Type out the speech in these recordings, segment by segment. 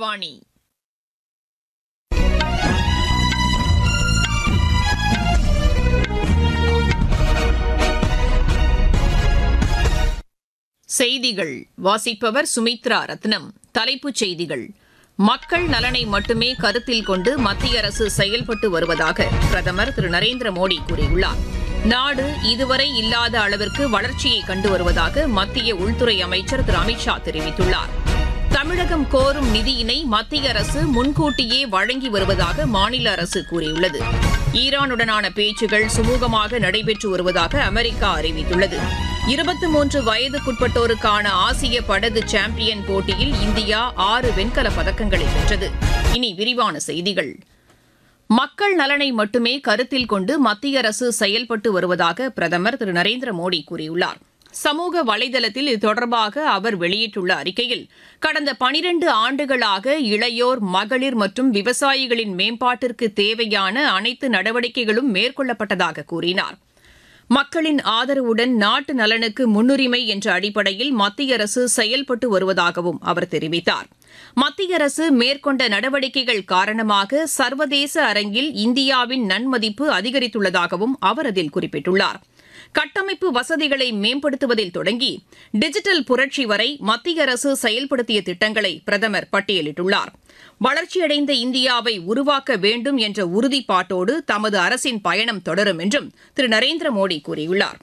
ஆகாஷ்வாணி செய்திகள் வாசிப்பவர் சுமித்ரா ரத்னம் தலைப்புச் செய்திகள் மக்கள் நலனை மட்டுமே கருத்தில் கொண்டு மத்திய அரசு செயல்பட்டு வருவதாக பிரதமர் திரு நரேந்திர மோடி கூறியுள்ளார் நாடு இதுவரை இல்லாத அளவிற்கு வளர்ச்சியை கண்டு வருவதாக மத்திய உள்துறை அமைச்சர் திரு அமித்ஷா தெரிவித்துள்ளார் தமிழகம் கோரும் நிதியினை மத்திய அரசு முன்கூட்டியே வழங்கி வருவதாக மாநில அரசு கூறியுள்ளது ஈரானுடனான பேச்சுகள் சுமூகமாக நடைபெற்று வருவதாக அமெரிக்கா அறிவித்துள்ளது இருபத்தி மூன்று வயதுக்குட்பட்டோருக்கான ஆசிய படகு சாம்பியன் போட்டியில் இந்தியா ஆறு வெண்கலப் பதக்கங்களை வென்றது இனி விரிவான செய்திகள் மக்கள் நலனை மட்டுமே கருத்தில் கொண்டு மத்திய அரசு செயல்பட்டு வருவதாக பிரதமர் திரு நரேந்திர மோடி கூறியுள்ளார் சமூக வலைதளத்தில் இது தொடர்பாக அவர் வெளியிட்டுள்ள அறிக்கையில் கடந்த பனிரண்டு ஆண்டுகளாக இளையோர் மகளிர் மற்றும் விவசாயிகளின் மேம்பாட்டிற்கு தேவையான அனைத்து நடவடிக்கைகளும் மேற்கொள்ளப்பட்டதாக கூறினார் மக்களின் ஆதரவுடன் நாட்டு நலனுக்கு முன்னுரிமை என்ற அடிப்படையில் மத்திய அரசு செயல்பட்டு வருவதாகவும் அவர் தெரிவித்தார் மத்திய அரசு மேற்கொண்ட நடவடிக்கைகள் காரணமாக சர்வதேச அரங்கில் இந்தியாவின் நன்மதிப்பு அதிகரித்துள்ளதாகவும் அவர் அதில் குறிப்பிட்டுள்ளார் கட்டமைப்பு வசதிகளை மேம்படுத்துவதில் தொடங்கி டிஜிட்டல் புரட்சி வரை மத்திய அரசு செயல்படுத்திய திட்டங்களை பிரதமர் பட்டியலிட்டுள்ளார் வளர்ச்சியடைந்த இந்தியாவை உருவாக்க வேண்டும் என்ற உறுதிப்பாட்டோடு தமது அரசின் பயணம் தொடரும் என்றும் திரு நரேந்திர மோடி கூறியுள்ளார்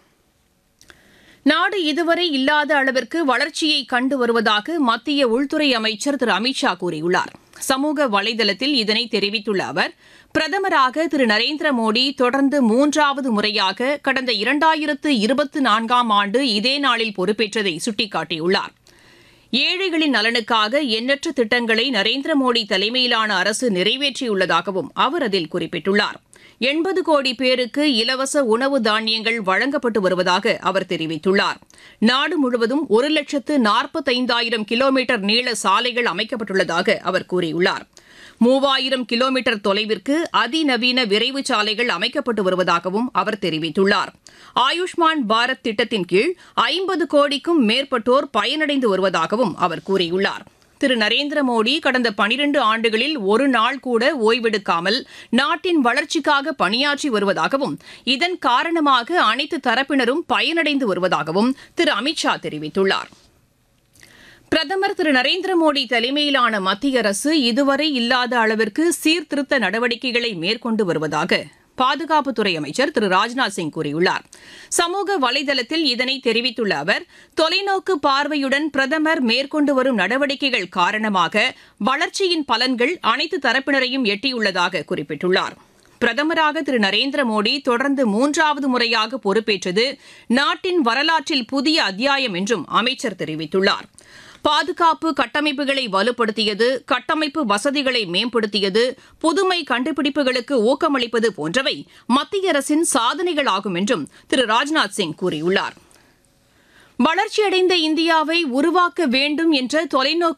நாடு இதுவரை இல்லாத அளவிற்கு வளர்ச்சியை கண்டு வருவதாக மத்திய உள்துறை அமைச்சர் திரு அமித்ஷா கூறியுள்ளார் சமூக வலைதளத்தில் இதனை தெரிவித்துள்ள அவர் பிரதமராக திரு நரேந்திர மோடி தொடர்ந்து மூன்றாவது முறையாக கடந்த இரண்டாயிரத்து இருபத்தி நான்காம் ஆண்டு இதே நாளில் பொறுப்பேற்றதை சுட்டிக்காட்டியுள்ளார் ஏழைகளின் நலனுக்காக எண்ணற்ற திட்டங்களை நரேந்திர மோடி தலைமையிலான அரசு நிறைவேற்றியுள்ளதாகவும் அவர் அதில் குறிப்பிட்டுள்ளார் எண்பது கோடி பேருக்கு இலவச உணவு தானியங்கள் வழங்கப்பட்டு வருவதாக அவர் தெரிவித்துள்ளார் நாடு முழுவதும் ஒரு லட்சத்து நாற்பத்தைந்தாயிரம் கிலோமீட்டர் நீள சாலைகள் அமைக்கப்பட்டுள்ளதாக அவர் கூறியுள்ளார் மூவாயிரம் கிலோமீட்டர் தொலைவிற்கு அதிநவீன விரைவு சாலைகள் அமைக்கப்பட்டு வருவதாகவும் அவர் தெரிவித்துள்ளார் ஆயுஷ்மான் பாரத் திட்டத்தின் கீழ் ஐம்பது கோடிக்கும் மேற்பட்டோர் பயனடைந்து வருவதாகவும் அவர் கூறியுள்ளார் திரு நரேந்திர மோடி கடந்த பனிரண்டு ஆண்டுகளில் ஒரு நாள் கூட ஓய்வெடுக்காமல் நாட்டின் வளர்ச்சிக்காக பணியாற்றி வருவதாகவும் இதன் காரணமாக அனைத்து தரப்பினரும் பயனடைந்து வருவதாகவும் திரு அமித்ஷா தெரிவித்துள்ளார் பிரதமர் திரு நரேந்திர மோடி தலைமையிலான மத்திய அரசு இதுவரை இல்லாத அளவிற்கு சீர்திருத்த நடவடிக்கைகளை மேற்கொண்டு வருவதாக பாதுகாப்புத்துறை அமைச்சர் திரு ராஜ்நாத் சிங் கூறியுள்ளார் சமூக வலைதளத்தில் இதனை தெரிவித்துள்ள அவர் தொலைநோக்கு பார்வையுடன் பிரதமர் மேற்கொண்டு வரும் நடவடிக்கைகள் காரணமாக வளர்ச்சியின் பலன்கள் அனைத்து தரப்பினரையும் எட்டியுள்ளதாக குறிப்பிட்டுள்ளார் பிரதமராக திரு நரேந்திர மோடி தொடர்ந்து மூன்றாவது முறையாக பொறுப்பேற்றது நாட்டின் வரலாற்றில் புதிய அத்தியாயம் என்றும் அமைச்சர் தெரிவித்துள்ளார் பாதுகாப்பு கட்டமைப்புகளை வலுப்படுத்தியது கட்டமைப்பு வசதிகளை மேம்படுத்தியது புதுமை கண்டுபிடிப்புகளுக்கு ஊக்கமளிப்பது போன்றவை மத்திய அரசின் சாதனைகளாகும் என்றும் திரு ராஜ்நாத் சிங் கூறியுள்ளார் வளர்ச்சியடைந்த இந்தியாவை உருவாக்க வேண்டும் என்ற தொலைநோக்கு